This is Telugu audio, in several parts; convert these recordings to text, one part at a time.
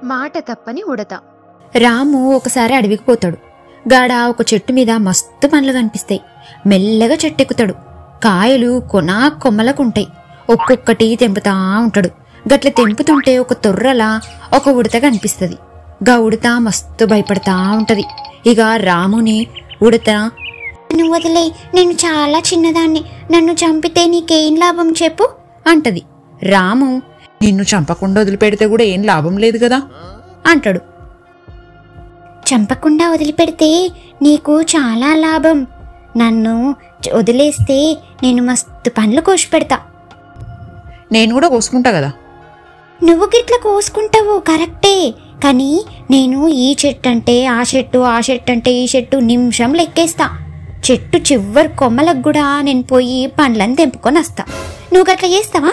మాట తప్పని ఉడత రాము ఒకసారి అడవికి పోతాడు గాడ ఒక చెట్టు మీద మస్తు పండ్లు కనిపిస్తాయి మెల్లగా చెట్టెక్కుతాడు కాయలు కొనా కొమ్మలకుంటాయి ఒక్కొక్కటి తెంపుతా ఉంటాడు గట్ల తెంపుతుంటే ఒక తొర్రలా ఒక ఉడత కనిపిస్తది గా ఉడత మస్తు భయపడతా ఉంటది ఇక రాముని ఉడత నన్ను వదిలే నేను చాలా చిన్నదాన్ని నన్ను చంపితే నీకేం లాభం చెప్పు అంటది రాము నిన్ను చంపకుండా వదిలిపెడితే కూడా ఏం లాభం లేదు కదా అంటాడు చంపకుండా వదిలిపెడితే నీకు చాలా లాభం నన్ను చ- వదిలేస్తే నేను మస్తు పండ్లు కోసి పెడతా నేను కూడా కోసుకుంటా కదా నువ్వు గిట్ల కోసుకుంటావు కరెక్టే కానీ నేను ఈ చెట్టు అంటే ఆ చెట్టు ఆ చెట్టు అంటే ఈ చెట్టు నిమిషం లెక్కేస్తా చెట్టు చివరి కొమ్మలకు కూడా నేను పోయి పండ్లను తెంపుకొని వస్తా నువ్వు గట్ల చేస్తావా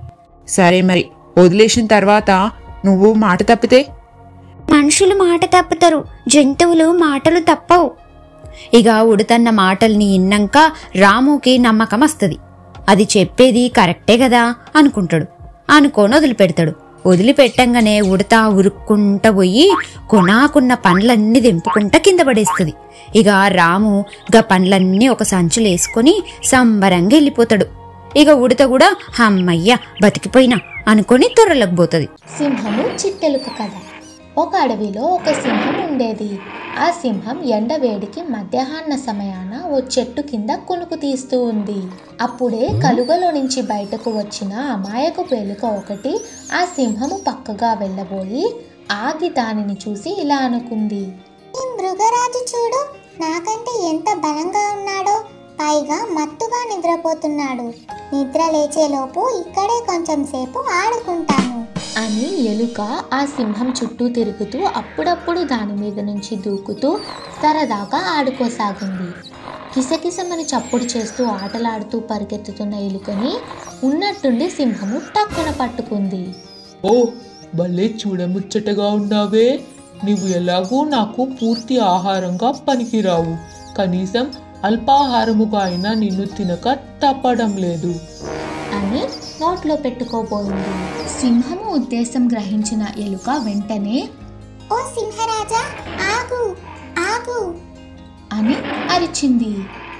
సరే మరి వదిలేసిన తర్వాత నువ్వు మాట తప్పితే మనుషులు మాట తప్పుతారు జంతువులు మాటలు తప్పవు ఇక ఉడతన్న మాటల్ని ఇన్నాక రాముకి నమ్మకం వస్తది అది చెప్పేది కరెక్టే కదా అనుకుంటాడు అనుకోని వదిలిపెడతాడు వదిలిపెట్టంగానే ఉడత ఉరుక్కుంట పోయి కొనాకున్న పండ్లన్నీ తెంపుకుంటా కింద పడేస్తుంది ఇక రాము గా పండ్లన్నీ ఒక సంచులు వేసుకొని సంబరంగా వెళ్ళిపోతాడు ఇక ఉడత కూడా హమ్మయ్య బతికిపోయినా అనుకొని తొర్రలకు పోతుంది సింహము చిట్టెలుక కథ ఒక అడవిలో ఒక సింహం ఉండేది ఆ సింహం ఎండవేడికి మధ్యాహ్న సమయాన ఓ చెట్టు కింద కునుకు తీస్తూ ఉంది అప్పుడే కలుగలో నుంచి బయటకు వచ్చిన అమాయకు పేలుక ఒకటి ఆ సింహము పక్కగా వెళ్ళబోయి ఆగి దానిని చూసి ఇలా అనుకుంది ఈ మృగరాజు చూడు నాకంటే ఎంత బలంగా ఉన్నాడో పైగా మత్తుగా నిద్రపోతున్నాడు నిద్ర లేచేలోపు ఇక్కడే కొంచెం సేపు ఆడుకుంటాను అని ఎలుక ఆ సింహం చుట్టూ తిరుగుతూ అప్పుడప్పుడు దాని మీద నుంచి దూకుతూ సరదాగా ఆడుకోసాగింది కిసకిసమని చప్పుడు చేస్తూ ఆటలాడుతూ పరిగెత్తుతున్న ఎలుకని ఉన్నట్టుండి సింహము టక్కున పట్టుకుంది ఓ భలే చూడముచ్చటగా ఉన్నావే నువ్వు ఎలాగూ నాకు పూర్తి ఆహారంగా పనికిరావు కనీసం అల్పాహారముగా అయినా నిన్ను తినక తప్పడం లేదు అని నోట్లో పెట్టుకోబోయింది సింహము ఉద్దేశం గ్రహించిన ఎలుక వెంటనే ఓ సింహరాజా ఆగు ఆగు అని అరిచింది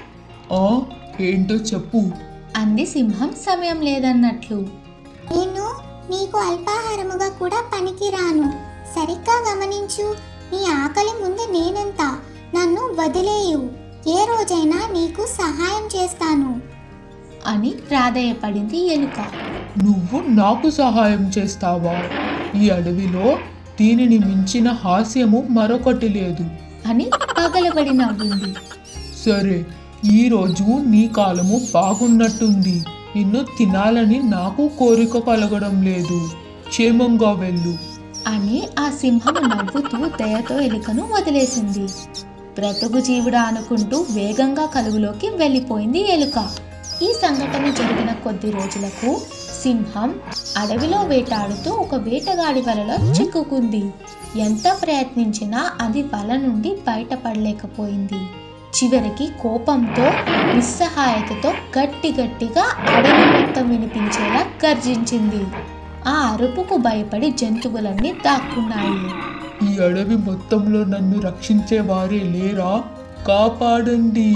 ఆ ఏంటో చెప్పు అంది సింహం సమయం లేదన్నట్లు నేను నీకు అల్పాహారముగా కూడా పనికిరాను సరిగ్గా గమనించు నీ ఆకలి ముందు నేనెంత నన్ను వదిలేయు ఏ రోజైనా నీకు సహాయం చేస్తాను అని ప్రాధేయపడింది ఎలుక నువ్వు నాకు సహాయం చేస్తావా ఈ అడవిలో దీనిని మించిన హాస్యము మరొకటి లేదు అని పగలబడి నవ్వింది సరే ఈ రోజు నీ కాలము బాగున్నట్టుంది నిన్ను తినాలని నాకు కోరిక కలగడం లేదు క్షేమంగా వెళ్ళు అని ఆ సింహం నవ్వుతూ దయతో ఎలుకను వదిలేసింది బ్రతుకు జీవుడా అనుకుంటూ వేగంగా కలుగులోకి వెళ్ళిపోయింది ఎలుక ఈ సంఘటన జరిగిన కొద్ది రోజులకు సింహం అడవిలో వేటాడుతూ ఒక వేటగాడి వలలో చిక్కుకుంది ఎంత ప్రయత్నించినా అది వల నుండి బయటపడలేకపోయింది చివరికి కోపంతో నిస్సహాయతతో గట్టి గట్టిగా అడవి మొత్తం వినిపించేలా గర్జించింది ఆ అరుపుకు భయపడి జంతువులన్నీ దాక్కున్నాయి ఈ అడవి మొత్తంలో నన్ను రక్షించే వారే లేరా కాపాడండి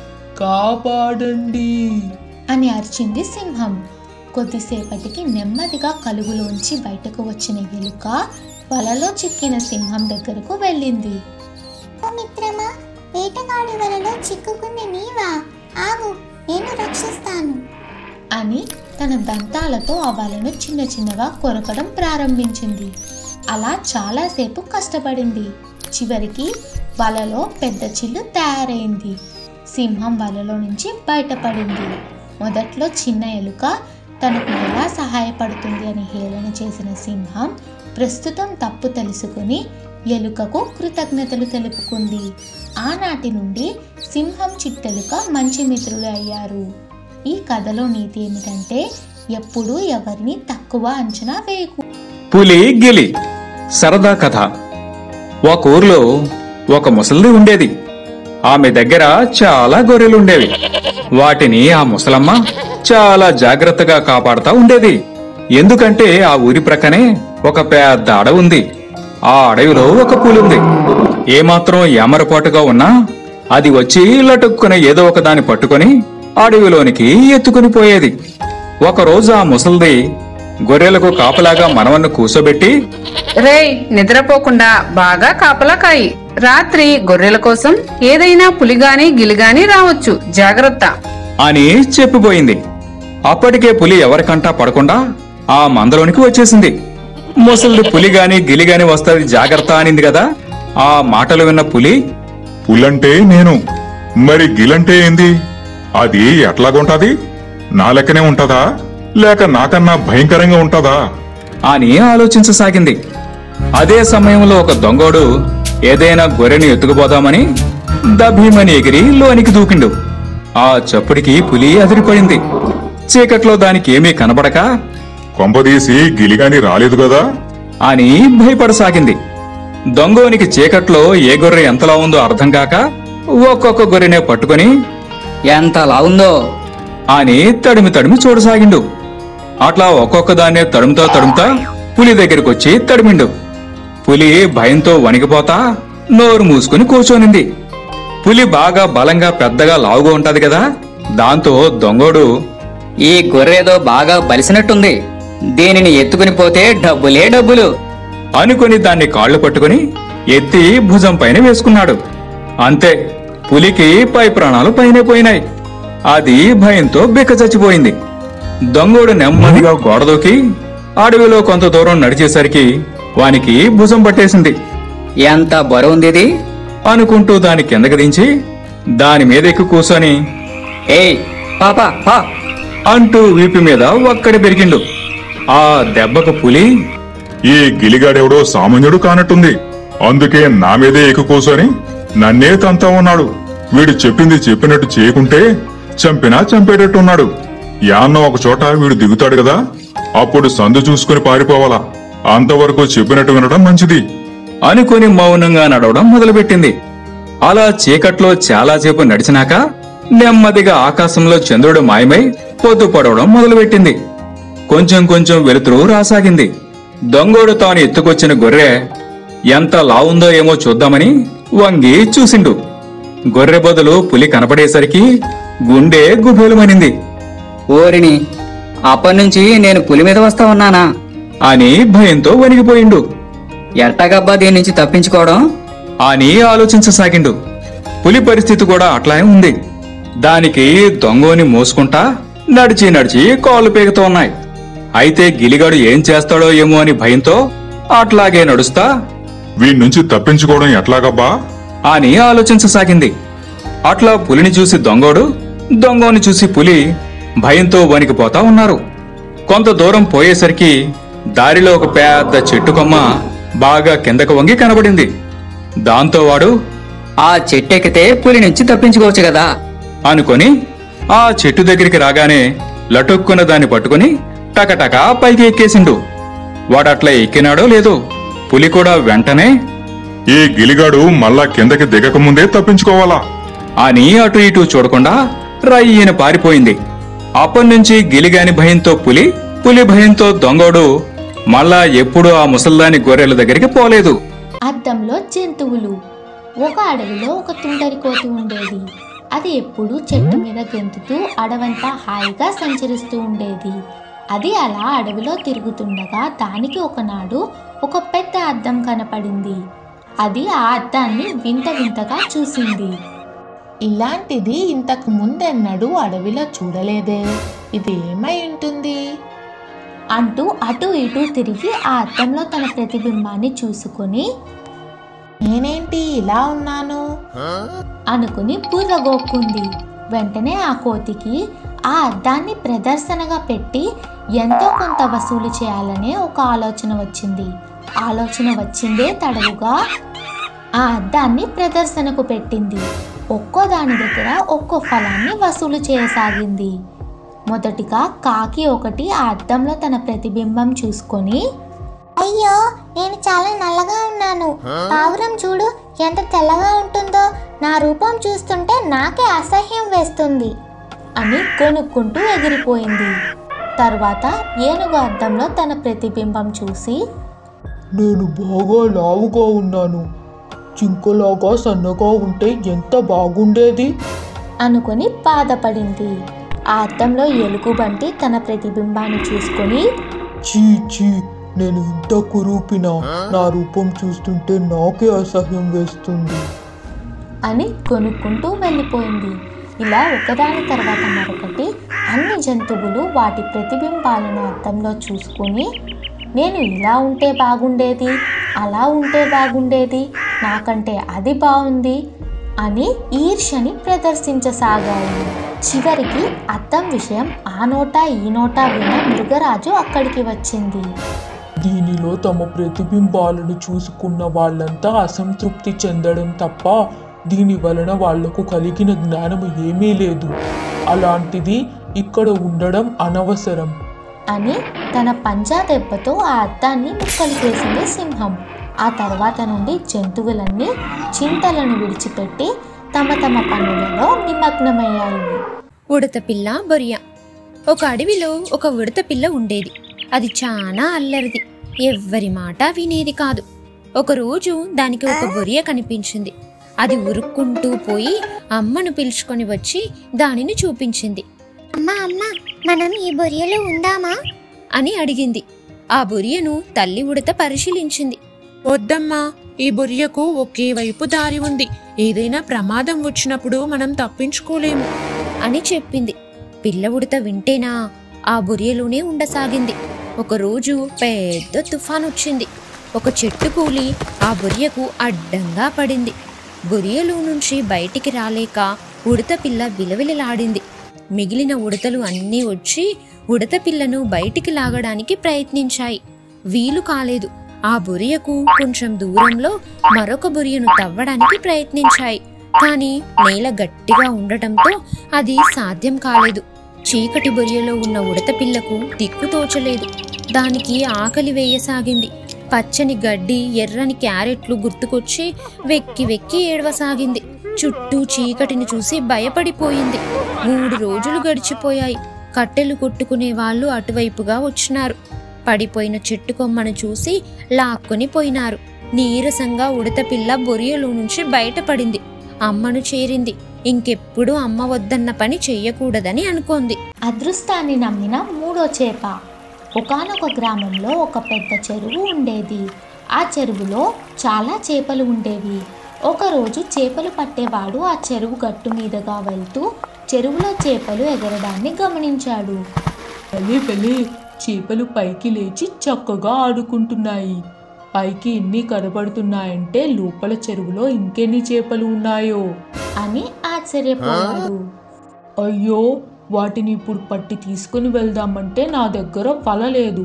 కాపాడండి అని అరిచింది సింహం కొద్దిసేపటికి నెమ్మదిగా కలుగులోంచి బయటకు వచ్చిన ఎలుక వలలో చిక్కిన సింహం దగ్గరకు వెళ్ళింది ఓ మిత్రమా వేటగాడి వలలో చిక్కుకుంది నీవా ఆగు నేను రక్షిస్తాను అని తన దంతాలతో ఆ వలను చిన్న చిన్నగా కొరకడం ప్రారంభించింది అలా చాలాసేపు కష్టపడింది చివరికి వలలో పెద్ద చిల్లు తయారైంది సింహం వలలో నుంచి బయటపడింది మొదట్లో చిన్న ఎలుక తనకు ఎలా సహాయపడుతుంది అని హేళన చేసిన సింహం ప్రస్తుతం తప్పు తెలుసుకుని ఎలుకకు కృతజ్ఞతలు తెలుపుకుంది ఆనాటి నుండి సింహం చిట్టెలుక మంచి మిత్రులు అయ్యారు ఈ కథలో నీతి ఏమిటంటే ఎప్పుడూ ఎవరిని తక్కువ అంచనా వేయకు పులి గిలి సరదా కథ ఒక ఊర్లో ఒక ముసలిది ఉండేది ఆమె దగ్గర చాలా గొర్రెలుండేవి వాటిని ఆ ముసలమ్మ చాలా జాగ్రత్తగా కాపాడుతా ఉండేది ఎందుకంటే ఆ ఊరి ప్రక్కనే ఒక పెద్ద అడవి ఉంది ఆ అడవిలో ఒక పులి ఉంది ఏమాత్రం ఎమరపాటుగా ఉన్నా అది వచ్చి లటుక్కున ఏదో ఒక దాన్ని పట్టుకొని అడవిలోనికి ఎత్తుకుని పోయేది ఒకరోజు ఆ ముసల్ది గొర్రెలకు కాపలాగా మనవన్ను కూసోబెట్టి రేయ్ నిద్రపోకుండా బాగా కాపలా కాయి రాత్రి గొర్రెల కోసం ఏదైనా పులిగాని గిలిగాని రావచ్చు జాగ్రత్త అని చెప్పిపోయింది అప్పటికే పులి ఎవరికంటా పడకుండా ఆ మందలోనికి వచ్చేసింది ముసలిది పులి గాని గిలి గాని వస్తుంది జాగ్రత్త అనింది కదా ఆ మాటలు విన్న పులి పులంటే నేను మరి గిలంటే ఏంది అది ఎట్లాగుంటది నా లెక్కనే ఉంటదా లేక నాకన్నా భయంకరంగా ఉంటదా అని ఆలోచించసాగింది అదే సమయంలో ఒక దొంగోడు ఏదైనా గొర్రెని ఎత్తుకుపోదామని దభీమని ఎగిరి లోనికి దూకిండు ఆ చప్పుడికి పులి అదిరిపోయింది చీకట్లో దానికి ఏమీ కనబడక కొంపదీసి గిలిగాని రాలేదు కదా అని భయపడసాగింది దొంగోనికి చీకట్లో ఏ గొర్రె ఎంతలా ఉందో అర్థం కాక ఒక్కొక్క గొర్రెనే పట్టుకొని ఎంత లావుందో అని తడిమి తడిమి చూడసాగిండు అట్లా ఒక్కొక్క దాన్నే తడుముతా తడుముతా పులి దగ్గరికొచ్చి తడిమిండు పులి భయంతో వణికిపోతా నోరు మూసుకుని కూర్చోనింది పులి బాగా బలంగా పెద్దగా లావుగా ఉంటది కదా దాంతో దొంగోడు ఈ గొర్రెదో బాగా బలిసినట్టుంది దీనిని ఎత్తుకుని పోతే డబ్బులే డబ్బులు అనుకుని దాన్ని కాళ్ళు పట్టుకుని ఎత్తి భుజం పైన వేసుకున్నాడు అంతే పులికి పై ప్రాణాలు పైనే పోయినాయి అది భయంతో బిక్క చచ్చిపోయింది దొంగోడు నెమ్మదిగా గోడ దూకి అడవిలో కొంత దూరం నడిచేసరికి వానికి భుజం పట్టేసింది ఎంత బరువుంది ఇది అనుకుంటూ దాని కిందకి దించి దాని మీద ఎక్కి కూర్చొని ఏయ్ పాప పా అంటూ వీపు మీద ఒక్కడి పెరిగిండు ఆ దెబ్బకు పులి ఈ గిలిగాడెవడో సామాన్యుడు కానట్టుంది అందుకే నా మీదే ఎక్కు కూసోని నన్నే తంతా ఉన్నాడు వీడు చెప్పింది చెప్పినట్టు చేయకుంటే చంపినా చంపేటట్టున్నాడు యాన్న ఒక చోట వీడు దిగుతాడు కదా అప్పుడు సందు చూసుకుని పారిపోవాలా అంతవరకు చెప్పినట్టు వినడం మంచిది అనుకుని మౌనంగా నడవడం మొదలుపెట్టింది అలా చీకట్లో చాలాసేపు నడిచినాక నెమ్మదిగా ఆకాశంలో చంద్రుడు మాయమై పొద్దు పడవడం మొదలుపెట్టింది కొంచెం కొంచెం వెలుతురు రాసాగింది దొంగోడు తాను ఎత్తుకొచ్చిన గొర్రె ఎంత లావుందో ఏమో చూద్దామని వంగి చూసిండు గొర్రె బదులు పులి కనపడేసరికి గుండె గుబేలుమనింది ఓరిని అప్పటినుంచి నేను పులి మీద వస్తా ఉన్నానా అని భయంతో వణిగిపోయిండు ఎట్టగబ్బా దీని నుంచి తప్పించుకోవడం అని ఆలోచించసాగిండు పులి పరిస్థితి కూడా అట్లానే ఉంది దానికి దొంగోని మోసుకుంటా నడిచి నడిచి కాళ్ళు పేగుతూ ఉన్నాయి అయితే గిలిగాడు ఏం చేస్తాడో ఏమో అని భయంతో అట్లాగే నడుస్తా వీడి నుంచి తప్పించుకోవడం ఎట్లాగబ్బా అని ఆలోచించసాగింది అట్లా పులిని చూసి దొంగోడు దొంగోని చూసి పులి భయంతో వణికిపోతా ఉన్నారు కొంత దూరం పోయేసరికి దారిలో ఒక పెద్ద చెట్టు కొమ్మ బాగా కిందకు వంగి కనబడింది దాంతో వాడు ఆ చెట్టెక్కితే పులి నుంచి తప్పించుకోవచ్చు కదా అనుకొని ఆ చెట్టు దగ్గరికి రాగానే లటుక్కున్న దాన్ని పట్టుకుని టకటకా పైకి ఎక్కేసిండు వాడట్లా ఎక్కినాడో లేదో పులి కూడా వెంటనే ఈ గిలిగాడు మళ్ళా కిందకి దిగక ముందే తప్పించుకోవాలా అని అటు ఇటు చూడకుండా రయ్యన పారిపోయింది అప్పటినుంచి గిలిగాని భయంతో పులి పులి భయంతో దొంగోడు మళ్ళా ఎప్పుడూ ఆ ముసల్దాని గొర్రెల దగ్గరికి పోలేదు అద్దంలో జంతువులు ఒక అడవిలో ఒక తుంటరి కోతి ఉండేది అది ఎప్పుడూ చెట్టు మీద గెంతుతూ అడవంతా హాయిగా సంచరిస్తూ ఉండేది అది అలా అడవిలో తిరుగుతుండగా దానికి ఒకనాడు ఒక పెద్ద అద్దం కనపడింది అది ఆ అద్దాన్ని వింత వింతగా చూసింది ఇలాంటిది ఇంతకు ముందెన్నడూ అడవిలో చూడలేదే ఇది ఏమై ఉంటుంది అంటూ అటు ఇటు తిరిగి ఆ అద్దంలో తన ప్రతిబింబాన్ని చూసుకొని నేనేంటి ఇలా ఉన్నాను అనుకుని బుర్రగోక్కుంది వెంటనే ఆ కోతికి ఆ అద్దాన్ని ప్రదర్శనగా పెట్టి ఎంతో కొంత వసూలు చేయాలనే ఒక ఆలోచన వచ్చింది ఆలోచన వచ్చిందే తడవుగా ఆ అద్దాన్ని ప్రదర్శనకు పెట్టింది ఒక్కో దాని దగ్గర ఒక్కో ఫలాన్ని వసూలు చేయసాగింది మొదటిగా కాకి ఒకటి ఆ అద్దంలో తన ప్రతిబింబం చూసుకొని అయ్యో నేను చాలా నల్లగా ఉన్నాను పావురం చూడు ఎంత తెల్లగా ఉంటుందో నా రూపం చూస్తుంటే నాకే అసహ్యం వేస్తుంది అని కొనుక్కుంటూ ఎగిరిపోయింది తర్వాత ఏనుగు అద్దంలో తన ప్రతిబింబం చూసి నేను బాగా లావుగా ఉన్నాను జింకలాగా సన్నగా ఉంటే ఎంత బాగుండేది అనుకొని బాధపడింది ఆ అద్దంలో ఎలుగుబంటి తన ప్రతిబింబాన్ని చూసుకొని చీ చీ నేను ఇంత కురూపినా నా రూపం చూస్తుంటే నాకే అసహ్యం వేస్తుంది అని కొనుక్కుంటూ వెళ్ళిపోయింది ఇలా ఒకదాని తర్వాత మరొకటి అన్ని జంతువులు వాటి ప్రతిబింబాలను అద్దంలో చూసుకొని నేను ఇలా ఉంటే బాగుండేది అలా ఉంటే బాగుండేది నాకంటే అది బాగుంది అని ఈర్ష్యని ప్రదర్శించసాగాయి చివరికి అద్దం విషయం ఆ నోటా ఈ నోటా విన్న మృగరాజు అక్కడికి వచ్చింది దీనిలో తమ ప్రతిబింబాలను చూసుకున్న వాళ్ళంతా అసంతృప్తి చెందడం తప్ప దీని వలన వాళ్లకు కలిగిన జ్ఞానం ఏమీ లేదు అలాంటిది ఇక్కడ ఉండడం అనవసరం అని తన పంజా దెబ్బతో ఆ అద్దాన్ని ముక్కలు చేసింది సింహం ఆ తర్వాత నుండి జంతువులన్నీ చింతలను విడిచిపెట్టి తమ తమ పనులలో నిమగ్నమయ్యాయి ఉడత పిల్ల బొరియ ఒక అడవిలో ఒక ఉడత పిల్ల ఉండేది అది చాలా అల్లరిది ఎవ్వరి మాట వినేది కాదు ఒకరోజు దానికి ఒక బొరియ కనిపించింది అది ఉరుక్కుంటూ పోయి అమ్మను పిలుచుకొని వచ్చి దానిని చూపించింది అమ్మా అమ్మా మనం ఈ బొరియలో ఉందామా అని అడిగింది ఆ బొరియను తల్లి ఉడత పరిశీలించింది వద్దమ్మా ఈ బొరియకు ఒకే వైపు దారి ఉంది ఏదైనా ప్రమాదం వచ్చినప్పుడు మనం తప్పించుకోలేము అని చెప్పింది పిల్ల ఉడత వింటేనా ఆ బొరియలోనే ఉండసాగింది ఒకరోజు పెద్ద తుఫాన్ వచ్చింది ఒక చెట్టు కూలి ఆ బొరియకు అడ్డంగా పడింది బొరియలో నుంచి బయటికి రాలేక ఉడత పిల్ల విలవిలలాడింది మిగిలిన ఉడతలు అన్నీ వచ్చి ఉడత పిల్లను బయటికి లాగడానికి ప్రయత్నించాయి వీలు కాలేదు ఆ బొరియకు కొంచెం దూరంలో మరొక బొరియను తవ్వడానికి ప్రయత్నించాయి కానీ నేల గట్టిగా ఉండటంతో అది సాధ్యం కాలేదు చీకటి బొరియలో ఉన్న ఉడత పిల్లకు దిక్కు తోచలేదు దానికి ఆకలి వేయసాగింది పచ్చని గడ్డి ఎర్రని క్యారెట్లు గుర్తుకొచ్చి వెక్కి వెక్కి ఏడవసాగింది చుట్టూ చీకటిని చూసి భయపడిపోయింది మూడు రోజులు గడిచిపోయాయి కట్టెలు కొట్టుకునే వాళ్ళు అటువైపుగా వచ్చినారు పడిపోయిన చెట్టు కొమ్మను చూసి లాక్కొని పోయినారు నీరసంగా ఉడత పిల్ల బొరియలో నుంచి బయటపడింది అమ్మను చేరింది ఇంకెప్పుడు అమ్మ వద్దన్న పని చెయ్యకూడదని అనుకోంది అదృష్టాన్ని నమ్మిన మూడో చేప ఒకానొక గ్రామంలో ఒక పెద్ద చెరువు ఉండేది ఆ చెరువులో చాలా చేపలు ఉండేవి ఒకరోజు చేపలు పట్టేవాడు ఆ చెరువు గట్టు మీదుగా వెళ్తూ చెరువులో చేపలు ఎగరడాన్ని గమనించాడు వెళ్ళి వెళ్ళి చేపలు పైకి లేచి చక్కగా ఆడుకుంటున్నాయి పైకి ఇన్ని కనబడుతున్నాయంటే లోపల చెరువులో ఇంకెన్ని చేపలు ఉన్నాయో అని ఆశ్చర్యపోయాడు అయ్యో వాటిని ఇప్పుడు పట్టి తీసుకుని వెళ్దామంటే నా దగ్గర వల లేదు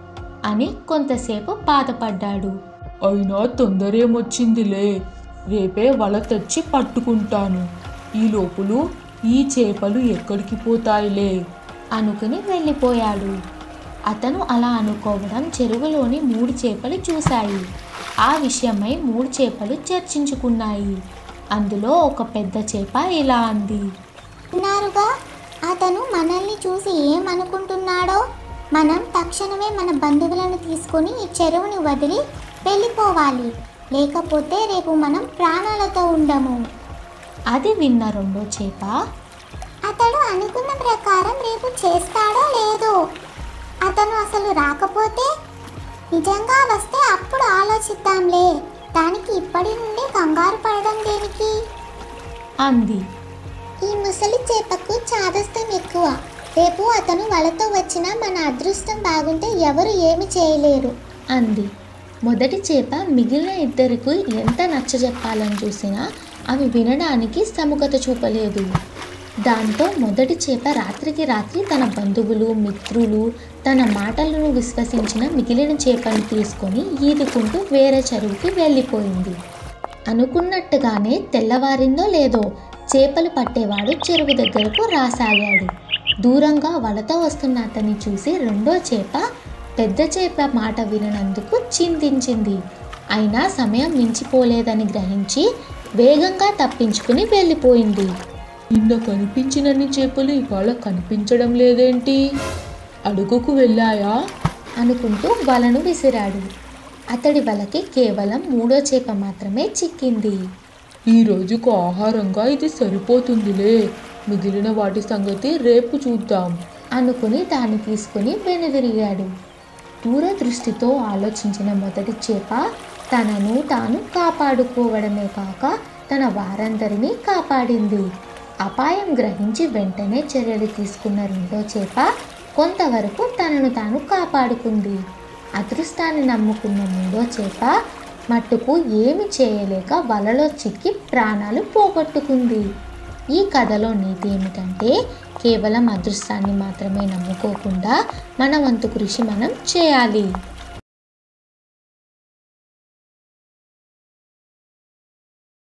అని కొంతసేపు బాధపడ్డాడు అయినా తొందరేమొచ్చిందిలే రేపే వల తెచ్చి పట్టుకుంటాను ఈ లోపులు ఈ చేపలు ఎక్కడికి పోతాయిలే అనుకుని వెళ్ళిపోయాడు అతను అలా అనుకోవడం చెరువులోని మూడు చేపలు చూశాయి ఆ విషయమై మూడు చేపలు చర్చించుకున్నాయి అందులో ఒక పెద్ద చేప ఇలా అంది ఉన్నారుగా అతను మనల్ని చూసి ఏమనుకుంటున్నాడో మనం తక్షణమే మన బంధువులను తీసుకొని ఈ చెరువుని వదిలి వెళ్ళిపోవాలి లేకపోతే రేపు మనం ప్రాణాలతో ఉండము అది విన్న రెండో చేప అతడు అనుకున్న ప్రకారం రేపు చేస్తాడో లేదో అతను అసలు రాకపోతే నిజంగా వస్తే అప్పుడు ఆలోచిద్దాంలే దానికి ఇప్పటి నుండి కంగారు పడడం దేనికి అంది ఈ ముసలి చేపకు చాదస్తం ఎక్కువ రేపు అతను వలతో వచ్చినా మన అదృష్టం బాగుంటే ఎవరు ఏమి చేయలేరు అంది మొదటి చేప మిగిలిన ఇద్దరికి ఎంత నచ్చజెప్పాలని చూసినా అవి వినడానికి సముఖత చూపలేదు దాంతో మొదటి చేప రాత్రికి రాత్రి తన బంధువులు మిత్రులు తన మాటలను విశ్వసించిన మిగిలిన చేపను తీసుకొని ఈదుకుంటూ వేరే చెరువుకి వెళ్ళిపోయింది అనుకున్నట్టుగానే తెల్లవారిందో లేదో చేపలు పట్టేవాడు చెరువు దగ్గరకు రాసాగాడు దూరంగా వలతో వస్తున్న అతన్ని చూసి రెండో చేప పెద్ద చేప మాట విననందుకు చింతించింది అయినా సమయం మించిపోలేదని గ్రహించి వేగంగా తప్పించుకుని వెళ్ళిపోయింది నిన్న కనిపించినన్ని చేపలు ఇవాళ కనిపించడం లేదేంటి అడుగుకు వెళ్ళాయా అనుకుంటూ వలను విసిరాడు అతడి వలకి కేవలం మూడో చేప మాత్రమే చిక్కింది ఈ రోజుకు ఆహారంగా ఇది సరిపోతుందిలే మిగిలిన వాటి సంగతి రేపు చూద్దాం అనుకుని దాన్ని తీసుకుని వెనుదిరిగాడు దూరదృష్టితో ఆలోచించిన మొదటి చేప తనను తాను కాపాడుకోవడమే కాక తన వారందరినీ కాపాడింది అపాయం గ్రహించి వెంటనే చర్యలు తీసుకున్న రెండో చేప కొంతవరకు తనను తాను కాపాడుకుంది అదృష్టాన్ని నమ్ముకున్న మూడో చేప మట్టుకు ఏమి చేయలేక వలలో చిక్కి ప్రాణాలు పోగొట్టుకుంది ఈ కథలో నీతి ఏమిటంటే కేవలం అదృష్టాన్ని మాత్రమే నమ్ముకోకుండా మన వంతు కృషి మనం చేయాలి